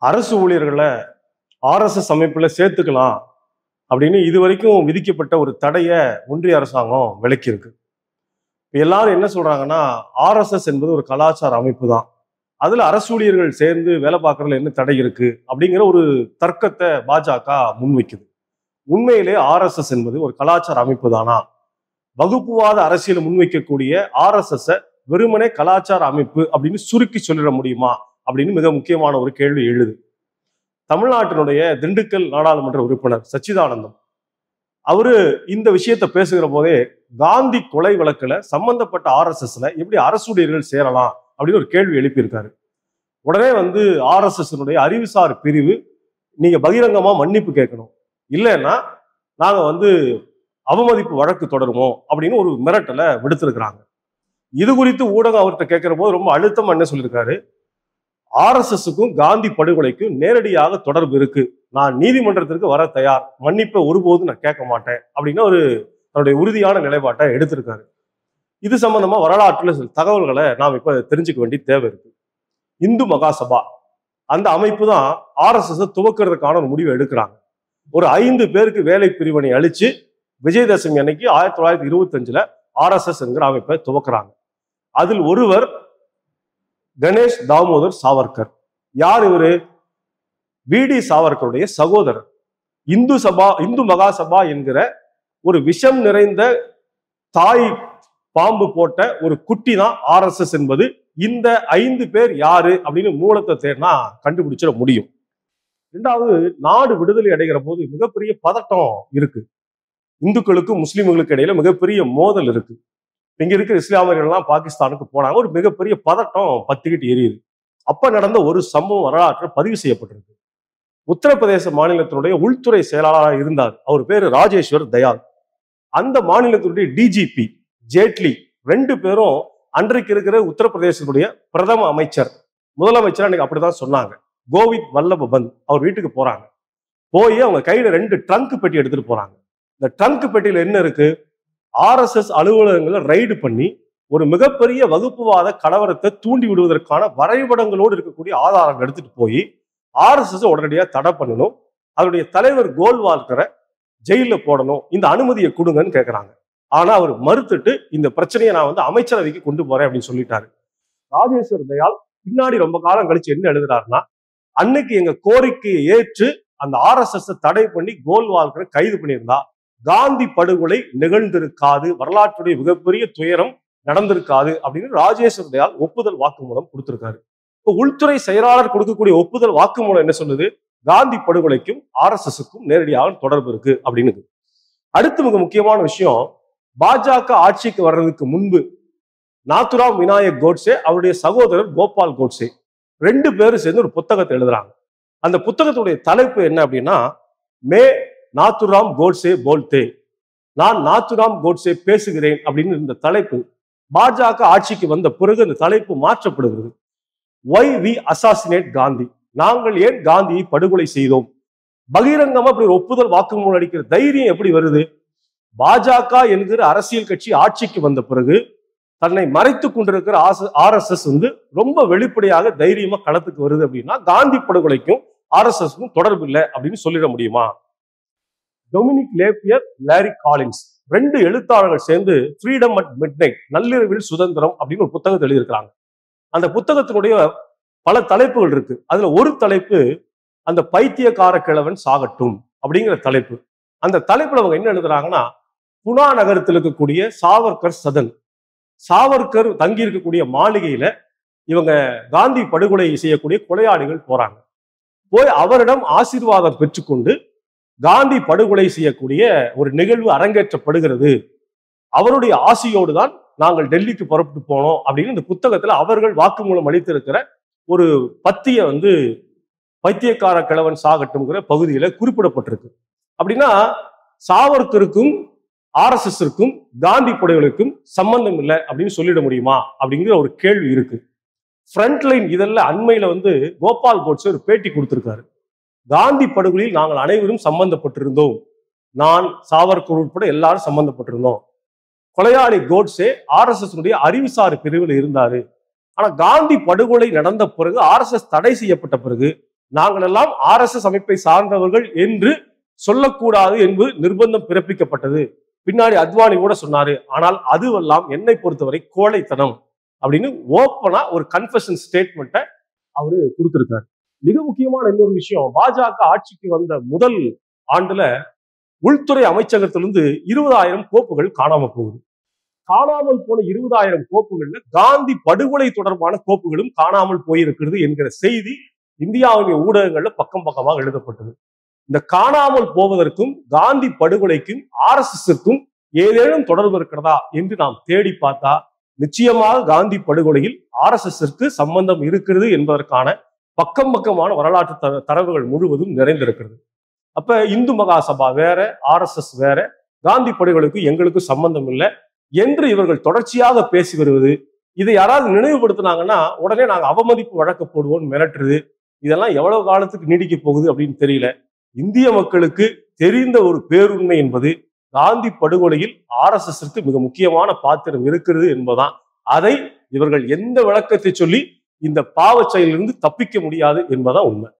அரசு ஊழியர்களை ஆர்எஸ்எஸ் அமைப்புல சேர்த்துக்கலாம் அப்படின்னு இது வரைக்கும் விதிக்கப்பட்ட ஒரு தடையை ஒன்றிய அரசாங்கம் விலக்கியிருக்கு இப்ப எல்லாரும் என்ன சொல்றாங்கன்னா ஆர்எஸ்எஸ் என்பது ஒரு கலாச்சார அமைப்பு தான் அதுல அரசு ஊழியர்கள் சேர்ந்து வேலை பார்க்கறதுல என்ன தடை இருக்கு அப்படிங்கிற ஒரு தர்க்கத்தை பாஜக முன்வைக்குது உண்மையிலே ஆர்எஸ்எஸ் என்பது ஒரு கலாச்சார அமைப்பு தானா வகுப்புவாத அரசியலை முன்வைக்கக்கூடிய ஆர்எஸ்எஸ் வெறுமனே கலாச்சார அமைப்பு அப்படின்னு சுருக்கி சொல்லிட முடியுமா அப்படின்னு மிக முக்கியமான ஒரு கேள்வி எழுது தமிழ்நாட்டினுடைய திண்டுக்கல் நாடாளுமன்ற உறுப்பினர் சச்சிதானந்தம் அவரு இந்த விஷயத்தை பேசுகிற போதே காந்தி கொலை வழக்குல சம்பந்தப்பட்ட ஆர்எஸ்எஸ்ல எப்படி அரசுடையர்கள் சேரலாம் அப்படின்னு ஒரு கேள்வி எழுப்பியிருக்காரு உடனே வந்து ஆர்எஸ்எஸ் அறிவுசார் பிரிவு நீங்க பகிரங்கமா மன்னிப்பு கேட்கணும் இல்லைன்னா நாங்க வந்து அவமதிப்பு வழக்கு தொடருவோம் அப்படின்னு ஒரு மிரட்டலை விடுத்திருக்கிறாங்க இது குறித்து ஊடகம் அவர்கிட்ட கேட்கிற போது ரொம்ப அழுத்தமா என்ன சொல்லியிருக்காரு ஆர்எஸ்எஸ்க்கும் காந்தி படுகொலைக்கும் நேரடியாக தொடர்பு இருக்கு நான் நீதிமன்றத்திற்கு வர தயார் மன்னிப்பை ஒருபோதும் நான் கேட்க மாட்டேன் அப்படின்னு ஒரு தன்னுடைய உறுதியான நிலைப்பாட்டை எடுத்திருக்காரு இது சம்பந்தமா வரலாற்றுல சில தகவல்களை நாம் இப்ப தெரிஞ்சுக்க வேண்டிய தேவை இருக்கு இந்து மகாசபா அந்த அமைப்பு தான் ஆர்எஸ்எஸ் துவக்கிறதுக்கான ஒரு முடிவை எடுக்கிறாங்க ஒரு ஐந்து பேருக்கு வேலை பிரிவினை அழிச்சு விஜயதசமி அன்னைக்கு ஆயிரத்தி தொள்ளாயிரத்தி இருபத்தஞ்சுல ஆர்எஸ்எஸ் என்கிற அமைப்பை துவக்குறாங்க அதில் ஒருவர் கணேஷ் தாமோதர் சாவர்கர் யார் இவரு வி சாவர்கருடைய சகோதரர் இந்து சபா இந்து மகாசபா என்கிற ஒரு விஷம் நிறைந்த தாய் பாம்பு போட்ட ஒரு குட்டி தான் ஆர்எஸ்எஸ் என்பது இந்த ஐந்து பேர் யாரு அப்படின்னு மூலத்தை தேடினா கண்டுபிடிச்சிட முடியும் ரெண்டாவது நாடு விடுதலை அடைகிற போது மிகப்பெரிய பதட்டம் இருக்கு இந்துக்களுக்கும் முஸ்லிம்களுக்கு இடையில மிகப்பெரிய மோதல் இருக்கு இங்க இருக்கிற இஸ்லாமியர்கள் எல்லாம் பாகிஸ்தானுக்கு போனாங்க ஒரு மிகப்பெரிய பதட்டம் பத்திக்கிட்டு எரியுது அப்ப நடந்த ஒரு சம்பவம் வரலாற்றில் பதிவு செய்யப்பட்டிருக்கு உத்தரப்பிரதேச மாநிலத்தினுடைய உள்துறை செயலாளராக இருந்தார் அவர் பேரு ராஜேஸ்வர் தயால் அந்த மாநிலத்தினுடைய டிஜிபி ஜேட்லி ரெண்டு பேரும் அன்றைக்கு இருக்கிற உத்தரப்பிரதேசத்துடைய பிரதம அமைச்சர் முதலமைச்சர் அன்னைக்கு அப்படிதான் சொன்னாங்க கோவிந்த் வல்லப பந்த் அவர் வீட்டுக்கு போறாங்க போய் அவங்க கையில ரெண்டு ட்ரங்க் பெட்டி எடுத்துட்டு போறாங்க இந்த ட்ரங்க் பெட்டியில என்ன இருக்கு ஆர்எஸ்எஸ் அலுவலகங்களை ரைடு பண்ணி ஒரு மிகப்பெரிய வகுப்புவாத கலவரத்தை தூண்டி விடுவதற்கான வரைபடங்களோடு இருக்கக்கூடிய ஆதாரங்கள் எடுத்துட்டு போய் ஆர்எஸ்எஸ் உடனடியாக தடை பண்ணணும் அதனுடைய தலைவர் கோல்வால்கரை ஜெயில போடணும் இந்த அனுமதியை கொடுங்கன்னு கேட்கறாங்க ஆனா அவர் மறுத்துட்டு இந்த பிரச்சனையை நான் வந்து அமைச்சரவைக்கு கொண்டு போறேன் அப்படின்னு சொல்லிட்டாரு ராஜேஸ்வர் தயால் பின்னாடி ரொம்ப காலம் கழிச்சு என்ன எழுதுறாருன்னா அன்னைக்கு எங்க கோரிக்கையை ஏற்று அந்த ஆர்எஸ்எஸ் தடை பண்ணி கோல்வால்கரை கைது பண்ணியிருந்தா காந்தி படுகொலை நிகழ்ந்திருக்காது வரலாற்றுடைய மிகப்பெரிய துயரம் நடந்திருக்காது அப்படின்னு ராஜேஸ்வர் தயால் ஒப்புதல் வாக்குமூலம் கொடுத்திருக்காரு இப்போ உள்துறை செயலாளர் கொடுக்கக்கூடிய ஒப்புதல் வாக்குமூலம் என்ன சொல்லுது காந்தி படுகொலைக்கும் ஆர்எஸ்எஸ்க்கும் நேரடியாக தொடர்பு இருக்கு அப்படின்னு அடுத்து மிக முக்கியமான விஷயம் பாஜக ஆட்சிக்கு வர்றதுக்கு முன்பு நாத்துராம் விநாயக் கோட்ஸே அவருடைய சகோதரர் கோபால் கோட்ஸே ரெண்டு பேரும் சேர்ந்து ஒரு புத்தகத்தை எழுதுறாங்க அந்த புத்தகத்துடைய தலைப்பு என்ன அப்படின்னா மே நாத்துராம் கோட்ஸே போல்தே நான் நாத்துராம் கோட்ஸே பேசுகிறேன் அப்படின்னு இந்த தலைப்பு பாஜக ஆட்சிக்கு வந்த பிறகு அந்த தலைப்பு மாற்றப்படுகிறது ஒய் வி அசாசினேட் காந்தி நாங்கள் ஏன் காந்தியை படுகொலை செய்தோம் பகிரங்கமா அப்படி ஒரு ஒப்புதல் வாக்குமூலம் அளிக்கிற தைரியம் எப்படி வருது பாஜக என்கிற அரசியல் கட்சி ஆட்சிக்கு வந்த பிறகு தன்னை மறைத்து கொண்டிருக்கிற ஆர் எஸ் எஸ் வந்து ரொம்ப வெளிப்படையாக தைரியமா களத்துக்கு வருது அப்படின்னா காந்தி படுகொலைக்கும் ஆர் எஸ் எஸ்க்கும் தொடர்பு இல்லை அப்படின்னு சொல்லிட முடியுமா டொமினிக் லேப்பியர் லாரி காலின்ஸ் ரெண்டு எழுத்தாளர்கள் சேர்ந்து ஃப்ரீடம் அட் மிட் நைட் நள்ளிரவில் சுதந்திரம் அப்படின்னு ஒரு புத்தகத்தை எழுதியிருக்கிறாங்க அந்த புத்தகத்தினுடைய பல தலைப்புகள் இருக்கு அதுல ஒரு தலைப்பு அந்த பைத்தியக்கார கிழவன் சாகட்டும் அப்படிங்கிற தலைப்பு அந்த தலைப்புல அவங்க என்ன எழுதுறாங்கன்னா புனா நகரத்தில் இருக்கக்கூடிய சாவர்கர் சதன் சாவர்கர் தங்கி இருக்கக்கூடிய மாளிகையில இவங்க காந்தி படுகொலை செய்யக்கூடிய கொலையாளிகள் போறாங்க போய் அவரிடம் ஆசீர்வாதம் பெற்றுக்கொண்டு காந்தி படுகொலை செய்யக்கூடிய ஒரு நிகழ்வு அரங்கேற்றப்படுகிறது அவருடைய ஆசையோடு தான் நாங்கள் டெல்லிக்கு புறப்பட்டு போனோம் அப்படின்னு இந்த புத்தகத்துல அவர்கள் வாக்குமூலம் அளித்திருக்கிற ஒரு பத்திய வந்து பைத்தியக்கார கிழவன் சாகட்டும்ங்கிற பகுதியில குறிப்பிடப்பட்டிருக்கு அப்படின்னா சாவர்கருக்கும் ஆர்எஸ்எஸ்க்கும் காந்தி படைகளுக்கும் சம்பந்தம் இல்லை அப்படின்னு சொல்லிட முடியுமா அப்படிங்கிற ஒரு கேள்வி இருக்கு ஃப்ரண்ட்லைன் இதெல்ல அண்மையில வந்து கோபால் கோட்ஸே ஒரு பேட்டி கொடுத்திருக்காரு காந்தி படுகொலையில் நாங்கள் அனைவரும் சம்பந்தப்பட்டிருந்தோம் நான் சாவர்கர் உட்பட எல்லாரும் சம்பந்தப்பட்டிருந்தோம் கொலையாளி கோட்ஸே ஆர்எஸ்எஸ் அறிவுசார் பிரிவில் இருந்தாரு ஆனா காந்தி படுகொலை நடந்த பிறகு ஆர்எஸ்எஸ் தடை செய்யப்பட்ட பிறகு நாங்கள் எல்லாம் ஆர்எஸ்எஸ் அமைப்பை சார்ந்தவர்கள் என்று சொல்லக்கூடாது என்பது நிர்பந்தம் பிறப்பிக்கப்பட்டது பின்னாடி அத்வானி கூட சொன்னாரு ஆனால் அதுவெல்லாம் என்னை பொறுத்தவரை கோழைத்தனம் அப்படின்னு ஓப்பனா ஒரு கன்ஃபஷன் ஸ்டேட்மெண்ட்டை அவரு கொடுத்திருக்காரு மிக முக்கியமான இன்னொரு விஷயம் பாஜக ஆட்சிக்கு வந்த முதல் ஆண்டுல உள்துறை அமைச்சகத்திலிருந்து இருபதாயிரம் கோப்புகள் காணாம போகுது காணாமல் போன இருபதாயிரம் கோப்புகள்ல காந்தி படுகொலை தொடர்பான கோப்புகளும் காணாமல் போயிருக்கிறது என்கிற செய்தி இந்தியாவுடைய ஊடகங்கள்ல பக்கம் பக்கமாக எழுதப்பட்டது இந்த காணாமல் போவதற்கும் காந்தி படுகொலைக்கும் ஆர்எஸ்எஸ்க்கும் ஏதேனும் தொடர்பு இருக்கிறதா என்று நாம் தேடி பார்த்தா நிச்சயமாக காந்தி படுகொலையில் ஆர்எஸ்எஸ்க்கு சம்பந்தம் இருக்கிறது என்பதற்கான பக்கம் பக்கமான வரலாற்று த- தரவுகள் முழுவதும் நிறைந்திருக்கிறது அப்ப இந்து மகாசபா வேற ஆர்எஸ்எஸ் வேற காந்தி படுகொலைக்கு எங்களுக்கு சம்பந்தம் இல்லை என்று இவர்கள் தொடர்ச்சியாக பேசி வருவது இதை யாராவது நினைவுபடுத்தினாங்கன்னா உடனே நாங்க அவமதிப்பு வழக்கு போடுவோம் மிரட்டுறது இதெல்லாம் எவ்வளவு காலத்துக்கு நீடிக்க போகுது அப்படின்னு தெரியல இந்திய மக்களுக்கு தெரிந்த ஒரு பேருண்மை என்பது காந்தி படுகொலையில் ஆர்எஸ்எஸ்க்கு மிக முக்கியமான பாத்திரம் இருக்கிறது என்பதுதான் அதை இவர்கள் எந்த விளக்கத்தை சொல்லி இந்த பாவச் செயலிலிருந்து தப்பிக்க முடியாது என்பதுதான் உண்மை